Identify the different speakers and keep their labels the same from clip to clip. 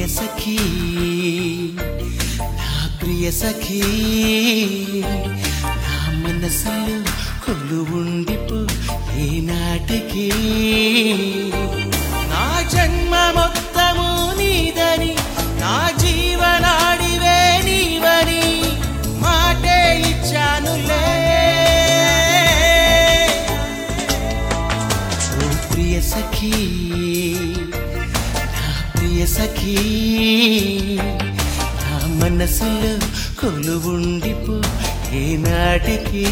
Speaker 1: సఖీ నా ప్రియ సఖీ నా మనసులో కొలువుండిపో ఏనాటికి నా జన్మ మొత్తము నీదని నా జీవనాడివే నీవని మాటే ఇచ్చానులే ఓ ప్రియ సఖీ నా ప్రియ సఖీ నా మనసులో కొలువుండిపో ఏనాటికి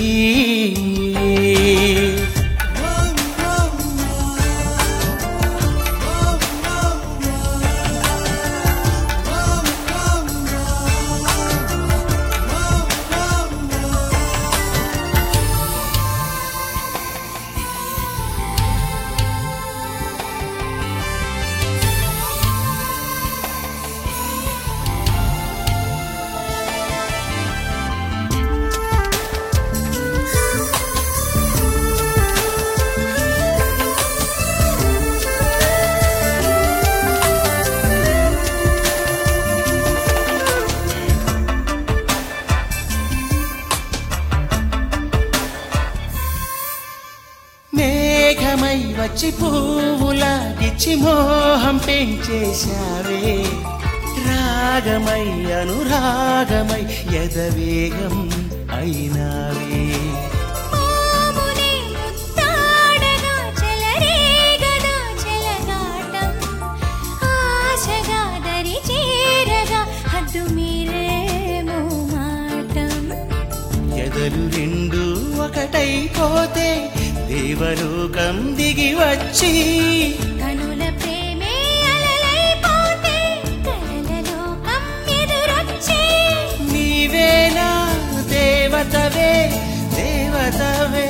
Speaker 1: మేఘమై వచ్చి పువ్వులా గిచ్చి మోహం పెంచేశావే రాగమై అనురాగమై ఎదవేగం అయినావే
Speaker 2: మామునే ముత్తాడగా చెలరేగదా చెలగాటం ఆశగా దరి చేరగా హద్దు మీరేమో మాటం
Speaker 1: ఎదలు రెండు ఒకటైపోతే దేవలోకం దిగి వచ్చి
Speaker 2: కనుల ప్రేమే అలలైపోతే కలల లోకం ఎదురొచ్చే
Speaker 1: నీవేనా దేవతవే దేవతవే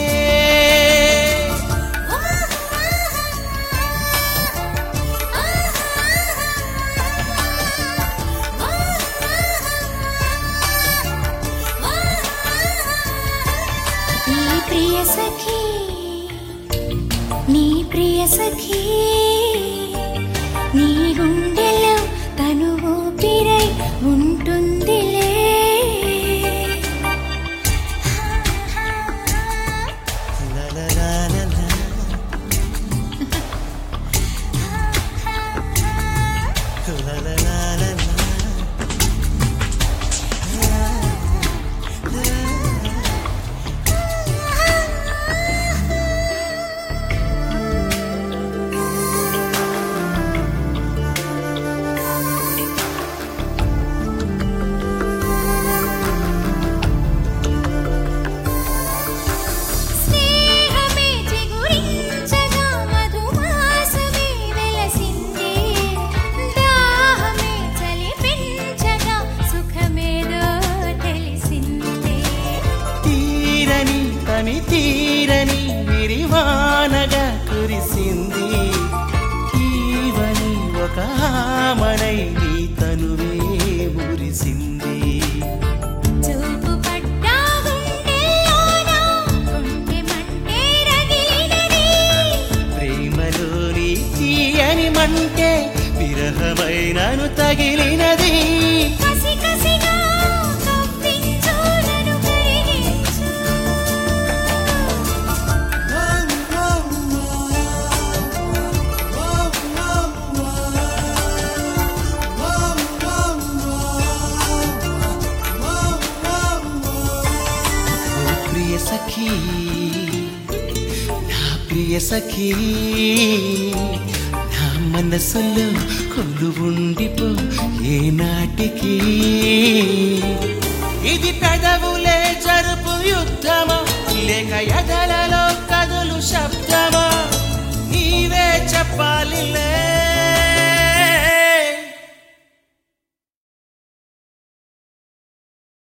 Speaker 2: నీ ప్రియ సఖీ నీ ప్రియ సఖీ నీ గుండెలో తను ఊపిరై ఉంటుందిలే
Speaker 1: లలలాలలా. లలలాలలా.
Speaker 2: స్నేహమే చిగురించగా మధుమాసమే వెలసిందే దాహమే చలి పెంచగా సుఖమేదో తెలిసిందే
Speaker 1: తీరని తని తీరని విరివానగా కురిసింది ఈవని ఒక ఆమనై నీ తనువే మురిసింది
Speaker 2: చూపు పడ్డా గుండెల్లోనా గుండె మంటే రగిలినది
Speaker 1: ప్రేమలోని తీయని మంటే విరహమైనను తగిలినది
Speaker 2: కసి కసిగా కవ్వించు నన్ను కరిగించు
Speaker 1: ఓ ప్రియ సఖీ నా ప్రియ సఖీ నా మనసులో కొలువుండిపో ఏనాటికి ఇది పెదవులే జరుపు యుద్ధమా లేక ఎదలలో కదులు శబ్దమా నీవే చెప్పాలిలే